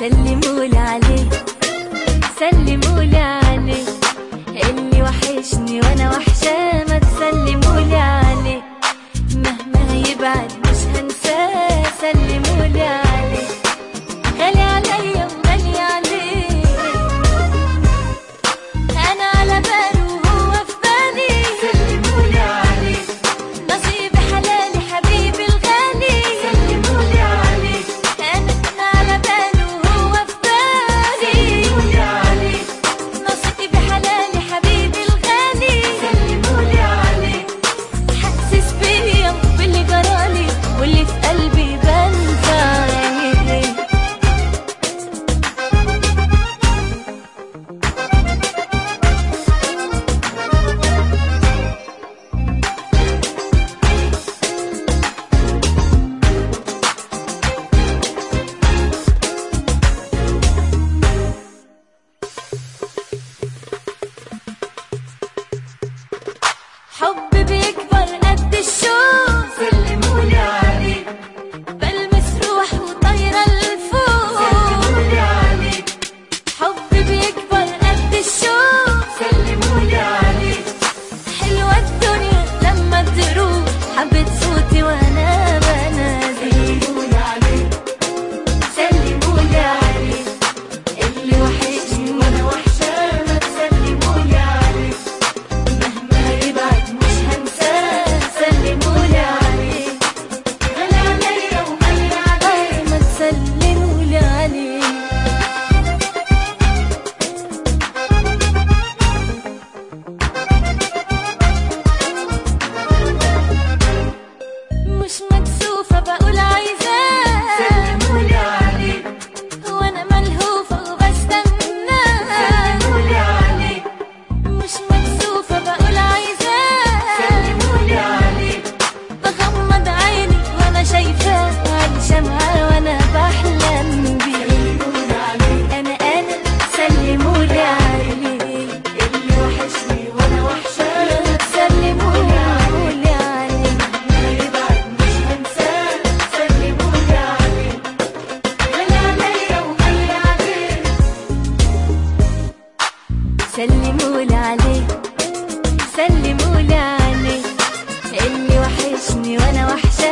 سلمولي عليه سلمولي عليه اللي وحشني وانا وحشاه ما تسلمولي عليه مهما يبعد مش هنساه سلمولي عليه غالي عليا وغالي عليه انا على باله وهو في بالي سلمولي عليه نصيب حلالي حبيبي الغالي سلمولي عليه انا على باله وهو في بالي سلمولي عليه نصيب حلالي حبيبي الغالي سلمولي عليه حسس بيا باللي جرالي واللي في قلبي بنسى عينيه حب بيكبر قد الشوق سلمولي عليه بلمس روح وطايرة لفوق سلمولي عليه حب بيكبر قد الشوق سلمولي عليه حلوة الدنيا لما تروح حبيت صوتي وانا بنادي سلمولي عليه سلمولي عليه اللي وحشني وانا وحشاه ما تسلمولي عليه مهما يبعد مش هنساه سلمولي عليه غالي عليا وغالي عليه ما تسلمولي عليه مش مكسوفة بقول عايزاه سلمولي عليه وانا ملهوفة وبستنى سلمولي عليه مش مكسوفة بقول عايزاه سلمولي عليه بغمض عيني وانا شايفاه على شمعة وانا بحلم بيه انا انا سلمولي عليه اللي وحشني وانا وحشاه سلمولي عليه يبعد مش هنساه سلمولي عليه غالي عليا وغالي عليه سلمولي عليه سلمولي عليه اللي وحشني وانا وحشاه